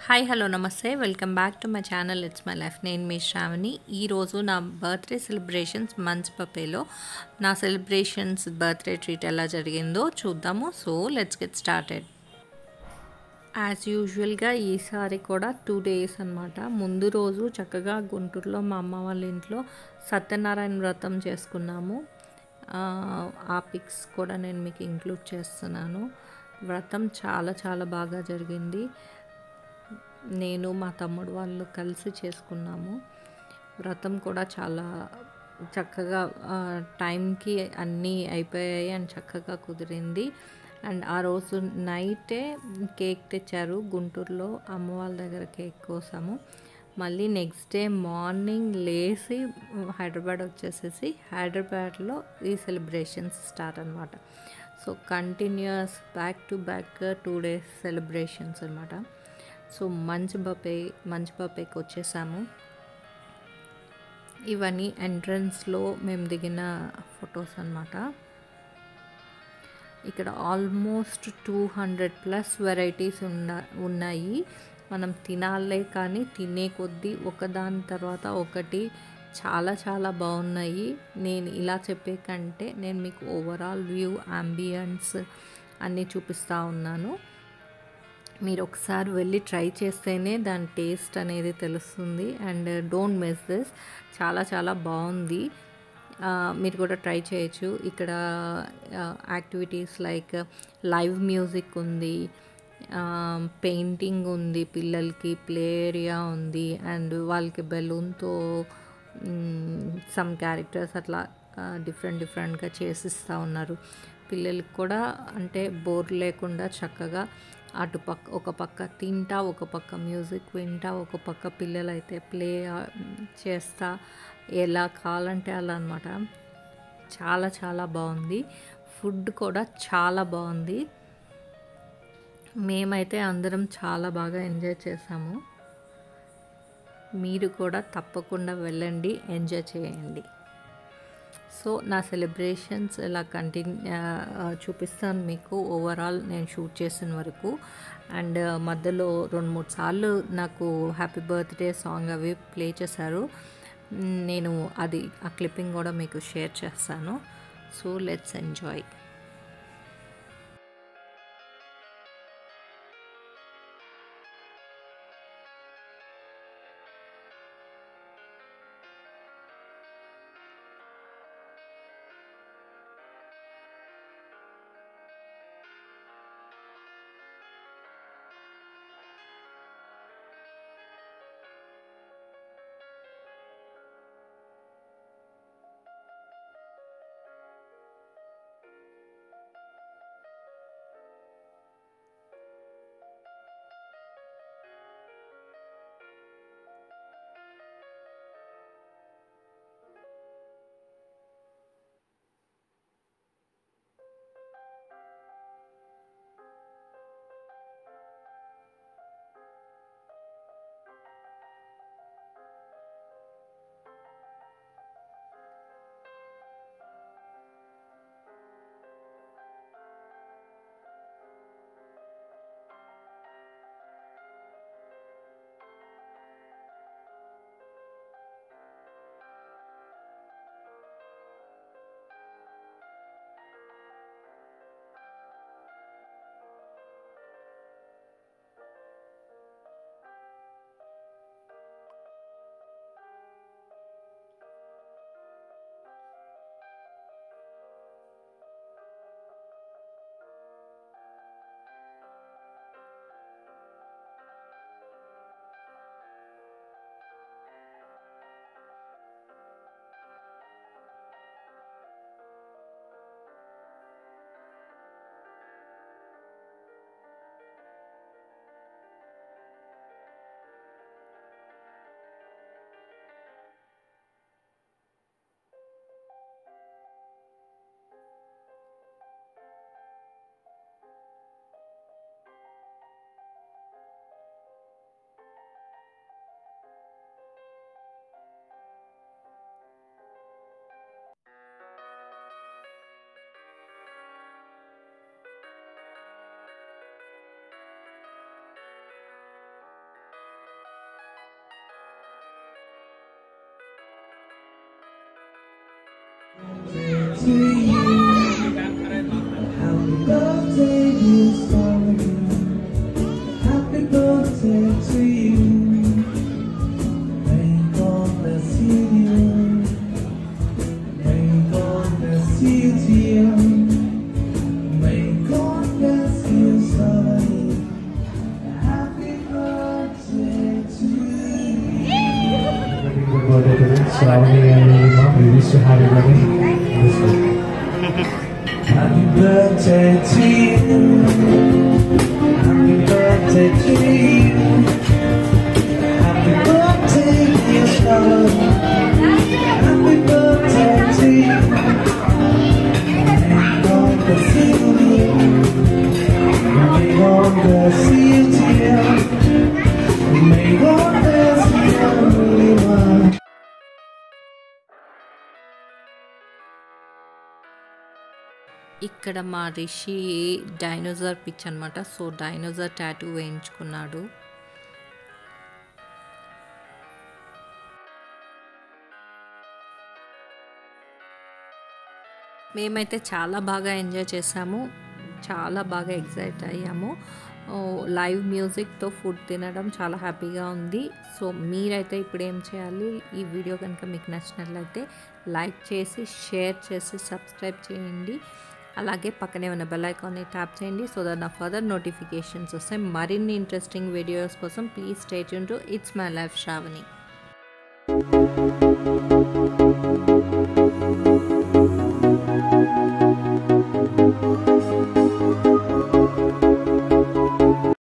Hi hello నమస్తే welcome back to my channel it's my life నేను మీ శ్రావణి ఈరోజు నా బర్త్డే సెలబ్రేషన్స్ మంచ్ పప్పేలో నా సెలబ్రేషన్స్ బర్త్డే ట్రీట్ ఎలా జరిగిందో చూద్దాము so let's get started as యూజువల్గా ఈసారి కూడా టూ డేస్ అనమాట ముందు రోజు చక్కగా గుంటూరులో మా అమ్మ వాళ్ళ ఇంట్లో సత్యనారాయణ వ్రతం చేసుకున్నాము ఆ, ఆ పిక్స్ కూడా నేను మీకు ఇంక్లూడ్ చేస్తున్నాను వ్రతం చాలా చాలా బాగా జరిగింది నేను మా తమ్ముడు వాళ్ళు కలిసి చేసుకున్నాము వ్రతం కూడా చాలా చక్కగా ఆ, టైంకి అన్నీ అయిపోయాయి అండ్ చక్కగా కుదిరింది అండ్ ఆ రోజు నైటే కేక్ తెచ్చారు గుంటూరులో అమ్మ వాళ్ళ దగ్గర కేక్ కోసాము మళ్ళీ నెక్స్ట్ డే మార్నింగ్ లేచి హైదరాబాద్ వచ్చేసేసి హైదరాబాద్లో ఈ సెలబ్రేషన్స్ స్టార్ట్ అనమాట so continues back to back two days celebrations అనమాట సో మంచి బపే మంచి బపేకి వచ్చేసాము ఇవన్నీ ఎంట్రన్స్లో మేము దిగిన ఫొటోస్ అన్నమాట ఇక్కడ almost two hundred plus varieties ఉన్న ఉన్నాయి మనం తినాలే కానీ తినే కొద్దీ ఒకదాని తర్వాత ఒకటి చాలా చాలా బాగున్నాయి నేను ఇలా చెప్పే కంటే నేను మీకు ఓవరాల్ వ్యూ అంబియన్స్ అన్నీ చూపిస్తూ ఉన్నాను మీరు ఒకసారి వెళ్ళి ట్రై చేస్తేనే దాని టేస్ట్ అనేది తెలుస్తుంది అండ్ డోంట్ మిస్ దిస్ చాలా చాలా బాగుంది ఆ, మీరు కూడా ట్రై చేయొచ్చు ఇక్కడ యాక్టివిటీస్ లైక్ లైవ్ మ్యూజిక్ ఉంది పెయింటింగ్ ఉంది పిల్లలకి ప్లే ఏరియా ఉంది అండ్ వాళ్ళకి బెలూన్తో సమ్ క్యారెక్టర్స్ అట్లా డిఫరెంట్ డిఫరెంట్గా చేసిస్తూ ఉన్నారు పిల్లలకి కూడా అంటే బోర్ లేకుండా చక్కగా అటు పక్క ఒక పక్క తింటా ఒక పక్క మ్యూజిక్ వింటా ఒక పక్క పిల్లలైతే ప్లే చేస్తా ఎలా కావాలంటే అలా అనమాట చాలా చాలా బాగుంది ఫుడ్ కూడా చాలా బాగుంది మేమైతే అందరం చాలా బాగా ఎంజాయ్ చేసాము మీరు కూడా తప్పకుండా వెళ్ళండి ఎంజాయ్ చేయండి సో నా సెలబ్రేషన్స్ ఇలా కంటిన్యూ చూపిస్తాను మీకు ఓవరాల్ నేను షూట్ చేసిన వరకు అండ్ మధ్యలో రెండు మూడు సార్లు నాకు హ్యాపీ బర్త్డే సాంగ్ అవి ప్లే చేశారు మ్, నేను అది ఆ క్లిప్పింగ్ కూడా మీకు షేర్ చేస్తాను so let's enjoy to you. Happy birthday, dear Sally. Happy birthday to you. May God bless you. May God bless you, dear. May God bless you, Sally. Happy birthday to you. Good birthday to them. Shravani and Nilima, we wish to have you running this week. Happy birthday to you. Happy birthday to you. Happy birthday, dear son. Happy birthday to you. May God bless you. May God bless you, dear. May God bless you, everyone. ఇక్కడ మా Rishi dinosaur pitch అనమాట so dinosaur tattoo వేయించుకున్నాడు మేమైతే చాలా బాగా enjoy చేసాము చాలా బాగా ఎగ్జైట్ అయ్యాము ఓ, లైవ్ మ్యూజిక్తో ఫుడ్ తినడం చాలా హ్యాపీగా ఉంది సో మీరైతే ఇప్పుడు ఏం చేయాలి ఈ వీడియో కనుక మీకు నచ్చినట్లయితే లైక్ చేసి షేర్ చేసి సబ్స్క్రైబ్ చేయండి అలాగే పక్కనే ఉన్న బెల్ ఐకాన్ని ట్యాప్ చేయండి సో దట్ నా ఫర్దర్ నోటిఫికేషన్స్ వస్తాయి మరిన్ని ఇంట్రెస్టింగ్ వీడియోస్ కోసం please state to it's my life Shravani